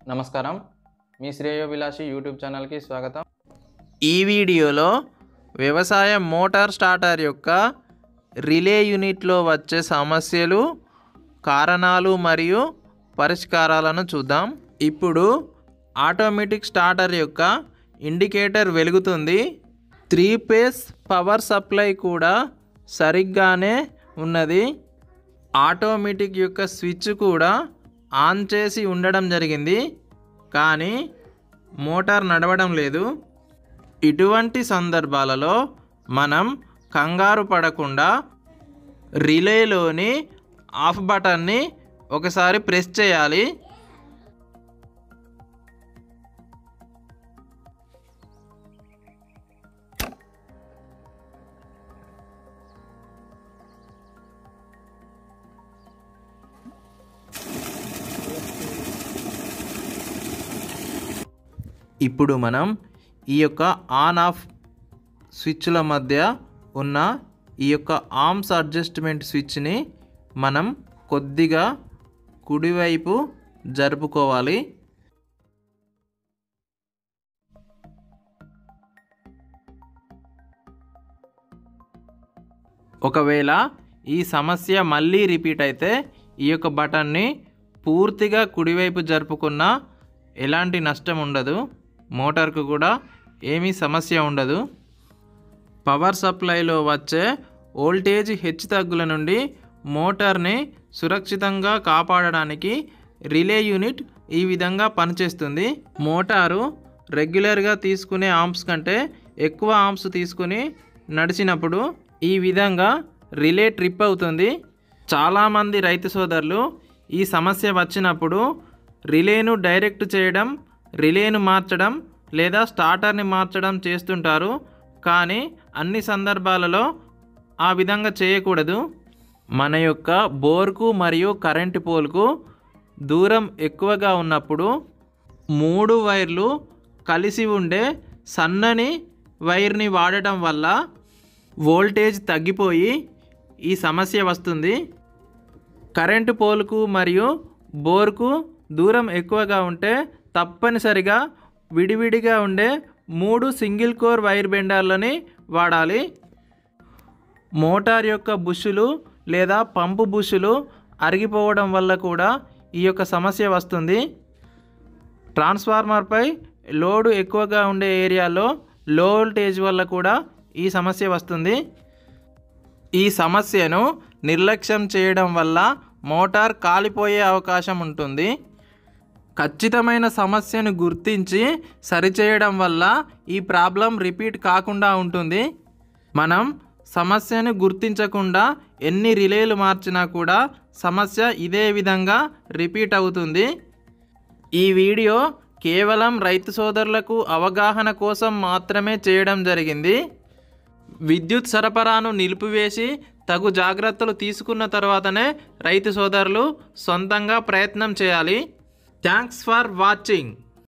నమస్కారం మీ శ్రేయోభిలాషి యూట్యూబ్ ఛానల్కి స్వాగతం ఈ వీడియోలో వ్యవసాయ మోటార్ స్టార్టర్ యొక్క రిలే యూనిట్లో వచ్చే సమస్యలు కారణాలు మరియు పరిష్కారాలను చూద్దాం ఇప్పుడు ఆటోమేటిక్ స్టార్టర్ యొక్క ఇండికేటర్ వెలుగుతుంది త్రీ పేస్ పవర్ సప్లై కూడా సరిగ్గానే ఉన్నది ఆటోమేటిక్ యొక్క స్విచ్ కూడా ఆన్ చేసి ఉండడం జరిగింది కానీ మోటార్ నడవడం లేదు ఇటువంటి సందర్భాలలో మనం కంగారు పడకుండా రిలేలోని ఆఫ్ బటన్ని ఒకసారి ప్రెస్ చేయాలి ఇప్పుడు మనం ఈ యొక్క ఆన్ ఆఫ్ స్విచ్ల మధ్య ఉన్న ఈ యొక్క ఆర్మ్స్ అడ్జస్ట్మెంట్ స్విచ్ని మనం కొద్దిగా కుడివైపు జరుపుకోవాలి ఒకవేళ ఈ సమస్య మళ్ళీ రిపీట్ అయితే ఈ యొక్క బటన్ని పూర్తిగా కుడివైపు జరుపుకున్నా ఎలాంటి నష్టం ఉండదు మోటార్కు కూడా ఏమీ సమస్య ఉండదు పవర్ సప్లైలో వచ్చే వోల్టేజ్ హెచ్చుతగ్గుల నుండి మోటార్ని సురక్షితంగా కాపాడడానికి రిలే యూనిట్ ఈ విధంగా పనిచేస్తుంది మోటారు రెగ్యులర్గా తీసుకునే ఆంప్స్ కంటే ఎక్కువ ఆంప్స్ తీసుకుని నడిచినప్పుడు ఈ విధంగా రిలే ట్రిప్ అవుతుంది చాలామంది రైతు సోదరులు ఈ సమస్య వచ్చినప్పుడు రిలేను డైరెక్ట్ చేయడం రిలేను మార్చడం లేదా స్టార్టర్ని మార్చడం చేస్తుంటారు కానీ అన్ని సందర్భాలలో ఆ విధంగా చేయకూడదు మన యొక్క బోర్కు మరియు కరెంటు పోల్కు దూరం ఎక్కువగా ఉన్నప్పుడు మూడు వైర్లు కలిసి ఉండే సన్నని వైర్ని వాడటం వల్ల వోల్టేజ్ తగ్గిపోయి ఈ సమస్య వస్తుంది కరెంటు పోల్కు మరియు బోర్కు దూరం ఎక్కువగా ఉంటే తప్పనిసరిగా విడివిడిగా ఉండే మూడు సింగిల్ కోర్ వైర్ బెండర్లని వాడాలి మోటార్ యొక్క బుషులు లేదా పంపు బుషులు అరిగిపోవడం వల్ల కూడా ఈ యొక్క సమస్య వస్తుంది ట్రాన్స్ఫార్మర్పై లోడు ఎక్కువగా ఉండే ఏరియాలో లో వోల్టేజ్ వల్ల కూడా ఈ సమస్య వస్తుంది ఈ సమస్యను నిర్లక్ష్యం చేయడం వల్ల మోటార్ కాలిపోయే అవకాశం ఉంటుంది ఖచ్చితమైన సమస్యను గుర్తించి సరిచేయడం వల్ల ఈ ప్రాబ్లం రిపీట్ కాకుండా ఉంటుంది మనం సమస్యను గుర్తించకుండా ఎన్ని రిలేలు మార్చినా కూడా సమస్య ఇదే విధంగా రిపీట్ అవుతుంది ఈ వీడియో కేవలం రైతు సోదరులకు అవగాహన కోసం మాత్రమే చేయడం జరిగింది విద్యుత్ సరఫరాను నిలిపివేసి తగు జాగ్రత్తలు తీసుకున్న తర్వాతనే రైతు సోదరులు సొంతంగా ప్రయత్నం చేయాలి థ్యాంక్స్ ఫర్ వాచింగ్